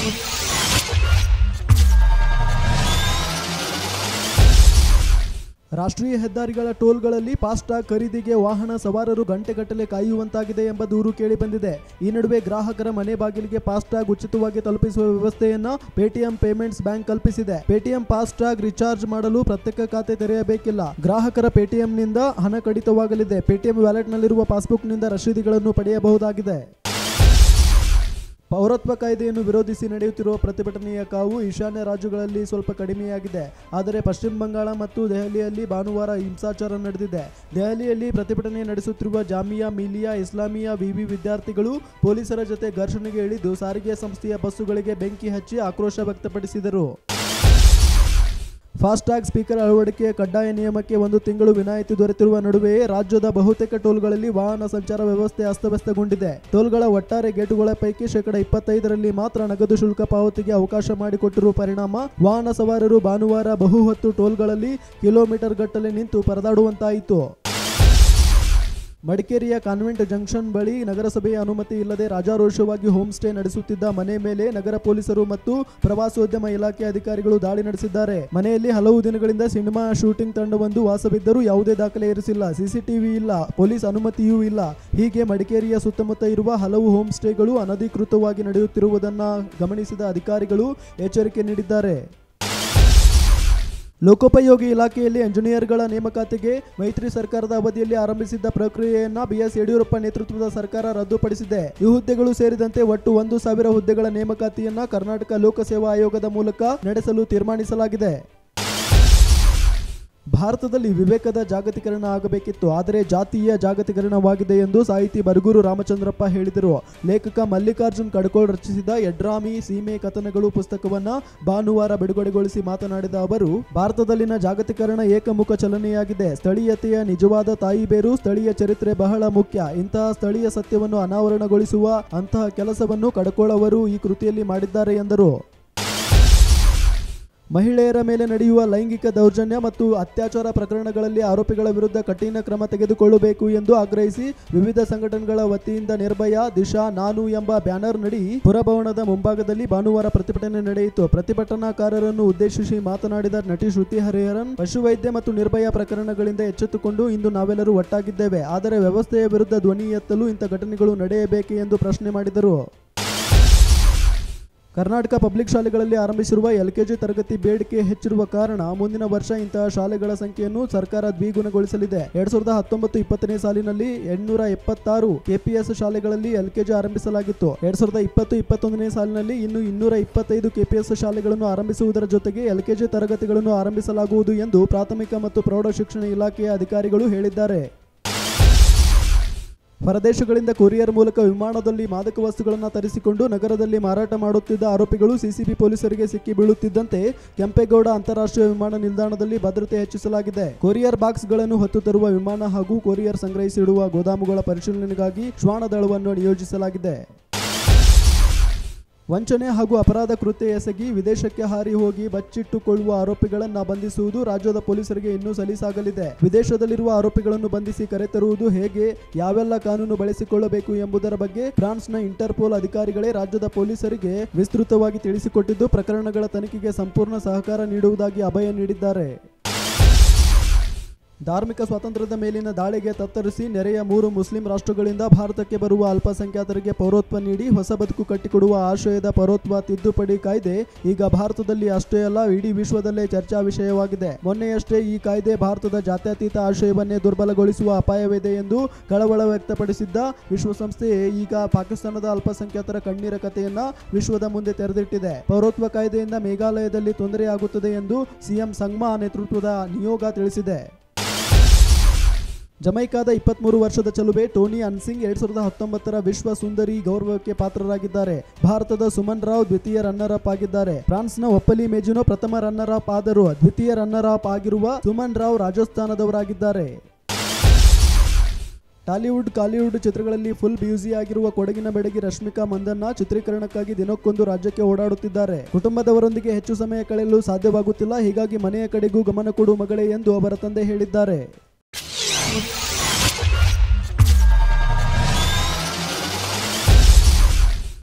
ರಾಷ್ಟ್ರೀಯ ಹೆದ್ದಾರಿಗಳ ಟೋಲ್ಗಳಲ್ಲಿ ಫಾಸ್ಟ್ಯಾಗ್ ಖರೀದಿಗೆ ವಾಹನ ಸವಾರರು ಗಂಟೆಗಟ್ಟಲೆ ಕಾಯುವಂತಾಗಿದೆ ಎಂಬ ದೂರು ಕೇಳಿಬಂದಿದೆ ಈ ನಡುವೆ ಗ್ರಾಹಕರ ಮನೆ ಬಾಗಿಲಿಗೆ ಫಾಸ್ಟ್ಯಾಗ್ ಉಚಿತವಾಗಿ ತಲುಪಿಸುವ ವ್ಯವಸ್ಥೆಯನ್ನ ಪೇಟಿಎಂ ಪೇಮೆಂಟ್ಸ್ ಬ್ಯಾಂಕ್ ಕಲ್ಪಿಸಿದೆ ಪೇಟಿಎಂ ಫಾಸ್ಟ್ಯಾಗ್ ರಿಚಾರ್ಜ್ ಮಾಡಲು ಪ್ರತ್ಯೇಕ ಖಾತೆ ತೆರೆಯಬೇಕಿಲ್ಲ ಗ್ರಾಹಕರ ಪೇಟಿಎಂನಿಂದ ಹಣ ಕಡಿತವಾಗಲಿದೆ ಪೇಟಿಎಂ ವ್ಯಾಲೆಟ್ನಲ್ಲಿರುವ ಪಾಸ್ಬುಕ್ನಿಂದ ರಶೀದಿಗಳನ್ನು ಪಡೆಯಬಹುದಾಗಿದೆ ಪೌರತ್ವ ಕಾಯ್ದೆಯನ್ನು ವಿರೋಧಿಸಿ ನಡೆಯುತ್ತಿರುವ ಪ್ರತಿಭಟನೆಯ ಕಾವು ಈಶಾನ್ಯ ರಾಜ್ಯಗಳಲ್ಲಿ ಸ್ವಲ್ಪ ಕಡಿಮೆಯಾಗಿದೆ ಆದರೆ ಪಶ್ಚಿಮ ಬಂಗಾಳ ಮತ್ತು ದೆಹಲಿಯಲ್ಲಿ ಭಾನುವಾರ ಹಿಂಸಾಚಾರ ನಡೆದಿದೆ ದೆಹಲಿಯಲ್ಲಿ ಪ್ರತಿಭಟನೆ ನಡೆಸುತ್ತಿರುವ ಜಾಮಿಯಾ ಮಿಲಿಯಾ ಇಸ್ಲಾಮಿಯಾ ವಿವಿ ವಿದ್ಯಾರ್ಥಿಗಳು ಪೊಲೀಸರ ಜೊತೆ ಘರ್ಷಣೆಗೆ ಇಳಿದು ಸಾರಿಗೆ ಸಂಸ್ಥೆಯ ಬಸ್ಸುಗಳಿಗೆ ಬೆಂಕಿ ಹಚ್ಚಿ ಆಕ್ರೋಶ ವ್ಯಕ್ತಪಡಿಸಿದರು ಫಾಸ್ಟ್ಯಾಗ್ ಸ್ಪೀಕರ್ ಅಳವಡಿಕೆಯ ಕಡ್ಡಾಯ ನಿಯಮಕ್ಕೆ ಒಂದು ತಿಂಗಳು ವಿನಾಯಿತಿ ದೊರೆತಿರುವ ನಡುವೆಯೇ ರಾಜ್ಯದ ಬಹುತೇಕ ಟೋಲ್ಗಳಲ್ಲಿ ವಾಹನ ಸಂಚಾರ ವ್ಯವಸ್ಥೆ ಅಸ್ತವ್ಯಸ್ತಗೊಂಡಿದೆ ಟೋಲ್ಗಳ ಒಟ್ಟಾರೆ ಗೇಟುಗಳ ಪೈಕಿ ಶೇಕಡ ಇಪ್ಪತ್ತೈದರಲ್ಲಿ ಮಾತ್ರ ನಗದು ಶುಲ್ಕ ಪಾವತಿಗೆ ಅವಕಾಶ ಮಾಡಿಕೊಟ್ಟಿರುವ ಪರಿಣಾಮ ವಾಹನ ಸವಾರರು ಭಾನುವಾರ ಬಹು ಹೊತ್ತು ಟೋಲ್ಗಳಲ್ಲಿ ಕಿಲೋಮೀಟರ್ ಗಟ್ಟಲೆ ನಿಂತು ಪರದಾಡುವಂತಾಯಿತು ಮಡಿಕೇರಿಯ ಕಾನ್ವೆಂಟ್ ಜಂಕ್ಷನ್ ಬಳಿ ನಗರಸಭೆಯ ಅನುಮತಿ ಇಲ್ಲದೆ ರಾಜಾರೋಷವಾಗಿ ಹೋಮ್ ಸ್ಟೇ ನಡೆಸುತ್ತಿದ್ದ ಮನೆ ಮೇಲೆ ನಗರ ಪೊಲೀಸರು ಮತ್ತು ಪ್ರವಾಸೋದ್ಯಮ ಇಲಾಖೆ ಅಧಿಕಾರಿಗಳು ದಾಳಿ ನಡೆಸಿದ್ದಾರೆ ಮನೆಯಲ್ಲಿ ಹಲವು ದಿನಗಳಿಂದ ಸಿನಿಮಾ ಶೂಟಿಂಗ್ ತಂಡವೊಂದು ವಾಸವಿದ್ದರೂ ಯಾವುದೇ ದಾಖಲೆ ಇರಿಸಿಲ್ಲ ಸಿಸಿಟಿವಿ ಇಲ್ಲ ಪೊಲೀಸ್ ಅನುಮತಿಯೂ ಇಲ್ಲ ಹೀಗೆ ಮಡಿಕೇರಿಯ ಸುತ್ತಮುತ್ತ ಇರುವ ಹಲವು ಹೋಮ್ ಸ್ಟೇಗಳು ಅನಧಿಕೃತವಾಗಿ ನಡೆಯುತ್ತಿರುವುದನ್ನು ಗಮನಿಸಿದ ಅಧಿಕಾರಿಗಳು ಎಚ್ಚರಿಕೆ ನೀಡಿದ್ದಾರೆ ಲೋಕೋಪಯೋಗಿ ಇಲಾಖೆಯಲ್ಲಿ ಎಂಜಿನಿಯರ್ಗಳ ನೇಮಕಾತಿಗೆ ಮೈತ್ರಿ ಸರ್ಕಾರದ ಅವಧಿಯಲ್ಲಿ ಆರಂಭಿಸಿದ್ದ ಪ್ರಕ್ರಿಯೆಯನ್ನ ಬಿಎಸ್ ಯಡಿಯೂರಪ್ಪ ನೇತೃತ್ವದ ಸರ್ಕಾರ ರದ್ದುಪಡಿಸಿದೆ ಈ ಹುದ್ದೆಗಳು ಸೇರಿದಂತೆ ಒಟ್ಟು ಒಂದು ಸಾವಿರ ಹುದ್ದೆಗಳ ನೇಮಕಾತಿಯನ್ನ ಕರ್ನಾಟಕ ಲೋಕಸೇವಾ ಆಯೋಗದ ಮೂಲಕ ನಡೆಸಲು ತೀರ್ಮಾನಿಸಲಾಗಿದೆ ಭಾರತದಲ್ಲಿ ವಿವೇಕದ ಜಾಗತೀಕರಣ ಆಗಬೇಕಿತ್ತು ಆದರೆ ಜಾತೀಯ ಜಾಗತೀಕರಣವಾಗಿದೆ ಎಂದು ಸಾಹಿತಿ ಬರಗೂರು ರಾಮಚಂದ್ರಪ್ಪ ಹೇಳಿದರು ಲೇಖಕ ಮಲ್ಲಿಕಾರ್ಜುನ್ ಕಡ್ಕೋಳ್ ರಚಿಸಿದ ಯಡ್ರಾಮಿ ಸೀಮೆ ಕಥನಗಳು ಪುಸ್ತಕವನ್ನ ಭಾನುವಾರ ಬಿಡುಗಡೆಗೊಳಿಸಿ ಮಾತನಾಡಿದ ಅವರು ಭಾರತದಲ್ಲಿನ ಜಾಗತೀಕರಣ ಏಕಮುಖ ಚಲನೆಯಾಗಿದೆ ಸ್ಥಳೀಯತೆಯ ನಿಜವಾದ ತಾಯಿ ಬೇರು ಸ್ಥಳೀಯ ಚರಿತ್ರೆ ಬಹಳ ಮುಖ್ಯ ಇಂತಹ ಸ್ಥಳೀಯ ಸತ್ಯವನ್ನು ಅನಾವರಣಗೊಳಿಸುವ ಅಂತಹ ಕೆಲಸವನ್ನು ಕಡ್ಕೋಳ್ ಅವರು ಈ ಕೃತಿಯಲ್ಲಿ ಮಾಡಿದ್ದಾರೆ ಎಂದರು ಮಹಿಳೆಯರ ಮೇಲೆ ನಡೆಯುವ ಲೈಂಗಿಕ ದೌರ್ಜನ್ಯ ಮತ್ತು ಅತ್ಯಾಚಾರ ಪ್ರಕರಣಗಳಲ್ಲಿ ಆರೋಪಿಗಳ ವಿರುದ್ಧ ಕಠಿಣ ಕ್ರಮ ತೆಗೆದುಕೊಳ್ಳಬೇಕು ಎಂದು ಆಗ್ರಹಿಸಿ ವಿವಿಧ ಸಂಘಟನೆಗಳ ವತಿಯಿಂದ ನಿರ್ಭಯ ದಿಶಾ ನಾನು ಎಂಬ ಬ್ಯಾನರ್ ನಡಿ ಪುರಭವನದ ಮುಂಭಾಗದಲ್ಲಿ ಭಾನುವಾರ ಪ್ರತಿಭಟನೆ ನಡೆಯಿತು ಪ್ರತಿಭಟನಾಕಾರರನ್ನು ಉದ್ದೇಶಿಸಿ ಮಾತನಾಡಿದ ನಟಿ ಶ್ರುತಿ ಹರಿಹರನ್ ಪಶುವೈದ್ಯ ಮತ್ತು ನಿರ್ಭಯ ಪ್ರಕರಣಗಳಿಂದ ಎಚ್ಚೆತ್ತುಕೊಂಡು ಇಂದು ನಾವೆಲ್ಲರೂ ಒಟ್ಟಾಗಿದ್ದೇವೆ ಆದರೆ ವ್ಯವಸ್ಥೆಯ ವಿರುದ್ಧ ಧ್ವನಿ ಎತ್ತಲು ಇಂಥ ಘಟನೆಗಳು ನಡೆಯಬೇಕೆ ಎಂದು ಪ್ರಶ್ನೆ ಮಾಡಿದರು ಕರ್ನಾಟಕ ಪಬ್ಲಿಕ್ ಶಾಲೆಗಳಲ್ಲಿ ಆರಂಭಿಸಿರುವ ಎಲ್ಕೆಜಿ ತರಗತಿ ಬೇಡಿಕೆ ಹೆಚ್ಚಿರುವ ಕಾರಣ ಮುಂದಿನ ವರ್ಷ ಇಂತಹ ಶಾಲೆಗಳ ಸಂಖ್ಯೆಯನ್ನು ಸರ್ಕಾರ ದ್ವಿಗುಣಗೊಳಿಸಲಿದೆ ಎರಡ್ ಸಾವಿರದ ಹತ್ತೊಂಬತ್ತು ಇಪ್ಪತ್ತನೇ ಸಾಲಿನಲ್ಲಿ ಎಂಟುನೂರ ಎಪ್ಪತ್ತಾರು ಕೆಪಿಎಸ್ ಶಾಲೆಗಳಲ್ಲಿ ಎಲ್ಕೆಜಿ ಆರಂಭಿಸಲಾಗಿತ್ತು ಎರಡ್ ಸಾವಿರದ ಇಪ್ಪತ್ತು ಇಪ್ಪತ್ತೊಂದನೇ ಸಾಲಿನಲ್ಲಿ ಇನ್ನು ಇನ್ನೂರ ಇಪ್ಪತ್ತೈದು ಕೆಪಿಎಸ್ ಶಾಲೆಗಳನ್ನು ಆರಂಭಿಸುವುದರ ಜೊತೆಗೆ ಎಲ್ಕೆಜಿ ತರಗತಿಗಳನ್ನು ಆರಂಭಿಸಲಾಗುವುದು ಎಂದು ಪ್ರಾಥಮಿಕ ಮತ್ತು ಪ್ರೌಢ ಶಿಕ್ಷಣ ಇಲಾಖೆಯ ಅಧಿಕಾರಿಗಳು ಹೇಳಿದ್ದಾರೆ ಹೊರದೇಶಗಳಿಂದ ಕೊರಿಯರ್ ಮೂಲಕ ವಿಮಾನದಲ್ಲಿ ಮಾದಕ ವಸ್ತುಗಳನ್ನು ತರಿಸಿಕೊಂಡು ನಗರದಲ್ಲಿ ಮಾರಾಟ ಮಾಡುತ್ತಿದ್ದ ಆರೋಪಿಗಳು ಸಿಸಿಬಿ ಪೊಲೀಸರಿಗೆ ಸಿಕ್ಕಿ ಬೀಳುತ್ತಿದ್ದಂತೆ ಕೆಂಪೇಗೌಡ ಅಂತಾರಾಷ್ಟ್ರೀಯ ವಿಮಾನ ನಿಲ್ದಾಣದಲ್ಲಿ ಭದ್ರತೆ ಹೆಚ್ಚಿಸಲಾಗಿದೆ ಕೊರಿಯರ್ ಬಾಕ್ಸ್ಗಳನ್ನು ಹೊತ್ತು ತರುವ ವಿಮಾನ ಹಾಗೂ ಕೊರಿಯರ್ ಸಂಗ್ರಹಿಸಿಡುವ ಗೋದಾಮುಗಳ ಪರಿಶೀಲನೆಗಾಗಿ ಶ್ವಾನದಳವನ್ನು ನಿಯೋಜಿಸಲಾಗಿದೆ ವಂಚನೆ ಹಾಗೂ ಅಪರಾಧ ಕೃತ್ಯ ಎಸಗಿ ವಿದೇಶಕ್ಕೆ ಹಾರಿ ಹೋಗಿ ಬಚ್ಚಿಟ್ಟುಕೊಳ್ಳುವ ಆರೋಪಿಗಳನ್ನ ಬಂಧಿಸುವುದು ರಾಜ್ಯದ ಪೊಲೀಸರಿಗೆ ಇನ್ನೂ ಸಲೀಸಾಗಲಿದೆ ವಿದೇಶದಲ್ಲಿರುವ ಆರೋಪಿಗಳನ್ನು ಬಂಧಿಸಿ ಕರೆತರುವುದು ಹೇಗೆ ಯಾವೆಲ್ಲ ಕಾನೂನು ಬಳಸಿಕೊಳ್ಳಬೇಕು ಎಂಬುದರ ಬಗ್ಗೆ ಫ್ರಾನ್ಸ್ನ ಇಂಟರ್ಪೋಲ್ ಅಧಿಕಾರಿಗಳೇ ರಾಜ್ಯದ ಪೊಲೀಸರಿಗೆ ವಿಸ್ತೃತವಾಗಿ ತಿಳಿಸಿಕೊಟ್ಟಿದ್ದು ಪ್ರಕರಣಗಳ ತನಿಖೆಗೆ ಸಂಪೂರ್ಣ ಸಹಕಾರ ನೀಡುವುದಾಗಿ ಅಭಯ ನೀಡಿದ್ದಾರೆ ಧಾರ್ಮಿಕ ಸ್ವಾತಂತ್ರ್ಯದ ಮೇಲಿನ ದಾಳಿಗೆ ತತ್ತರಿಸಿ ನೆರೆಯ ಮೂರು ಮುಸ್ಲಿಂ ರಾಷ್ಟ್ರಗಳಿಂದ ಭಾರತಕ್ಕೆ ಬರುವ ಅಲ್ಪಸಂಖ್ಯಾತರಿಗೆ ಪೌರತ್ವ ನೀಡಿ ಹೊಸ ಬದುಕು ಕಟ್ಟಿಕೊಡುವ ಆಶಯದ ಪೌರತ್ವ ತಿದ್ದುಪಡಿ ಕಾಯ್ದೆ ಈಗ ಭಾರತದಲ್ಲಿ ಅಷ್ಟೇ ಅಲ್ಲ ಇಡೀ ವಿಶ್ವದಲ್ಲೇ ಚರ್ಚಾ ವಿಷಯವಾಗಿದೆ ಮೊನ್ನೆಯಷ್ಟೇ ಈ ಕಾಯ್ದೆ ಭಾರತದ ಜಾತ್ಯತೀತ ಆಶಯವನ್ನೇ ದುರ್ಬಲಗೊಳಿಸುವ ಅಪಾಯವಿದೆ ಎಂದು ಕಳವಳ ವ್ಯಕ್ತಪಡಿಸಿದ್ದ ವಿಶ್ವಸಂಸ್ಥೆ ಈಗ ಪಾಕಿಸ್ತಾನದ ಅಲ್ಪಸಂಖ್ಯಾತರ ಕಣ್ಣೀರ ಕಥೆಯನ್ನ ವಿಶ್ವದ ಮುಂದೆ ತೆರೆದಿಟ್ಟಿದೆ ಪೌರತ್ವ ಕಾಯ್ದೆಯಿಂದ ಮೇಘಾಲಯದಲ್ಲಿ ತೊಂದರೆಯಾಗುತ್ತದೆ ಎಂದು ಸಿಎಂ ಸಂಗ್ಮಾ ನೇತೃತ್ವದ ನಿಯೋಗ ತಿಳಿಸಿದೆ ಜಮೈಕಾದ ಇಪ್ಪತ್ಮೂರು ವರ್ಷದ ಚಲುವೆ ಟೋನಿ ಅನ್ಸಿಂಗ್ ಎರಡ್ ಸಾವಿರದ ಹತ್ತೊಂಬತ್ತರ ವಿಶ್ವ ಸುಂದರಿ ಗೌರವಕ್ಕೆ ಪಾತ್ರರಾಗಿದ್ದಾರೆ ಭಾರತದ ಸುಮನ್ ರಾವ್ ದ್ವಿತೀಯ ರನ್ನರ್ ಅಪ್ ಆಗಿದ್ದಾರೆ ಫ್ರಾನ್ಸ್ನ ಒಪ್ಪಲಿ ಮೇಜುನೋ ಪ್ರಥಮ ರನ್ನರ್ ಅಪ್ ಆದರೂ ದ್ವಿತೀಯ ರನ್ನರ್ ಅಪ್ ಆಗಿರುವ ಸುಮನ್ ರಾವ್ ರಾಜಸ್ಥಾನದವರಾಗಿದ್ದಾರೆ ಟಾಲಿವುಡ್ ಕಾಲಿವುಡ್ ಚಿತ್ರಗಳಲ್ಲಿ ಫುಲ್ ಬ್ಯೂಸಿ ಆಗಿರುವ ಕೊಡಗಿನ ಬೆಡಗಿ ರಶ್ಮಿಕಾ ಮಂದನ್ನ ಚಿತ್ರೀಕರಣಕ್ಕಾಗಿ ದಿನಕ್ಕೊಂದು ರಾಜ್ಯಕ್ಕೆ ಓಡಾಡುತ್ತಿದ್ದಾರೆ ಕುಟುಂಬದವರೊಂದಿಗೆ ಹೆಚ್ಚು ಸಮಯ ಕಳೆಯಲು ಸಾಧ್ಯವಾಗುತ್ತಿಲ್ಲ ಹೀಗಾಗಿ ಮನೆಯ ಕಡೆಗೂ ಗಮನ ಕೊಡು ಮಗಳೇ ಎಂದು ಅವರ ತಂದೆ ಹೇಳಿದ್ದಾರೆ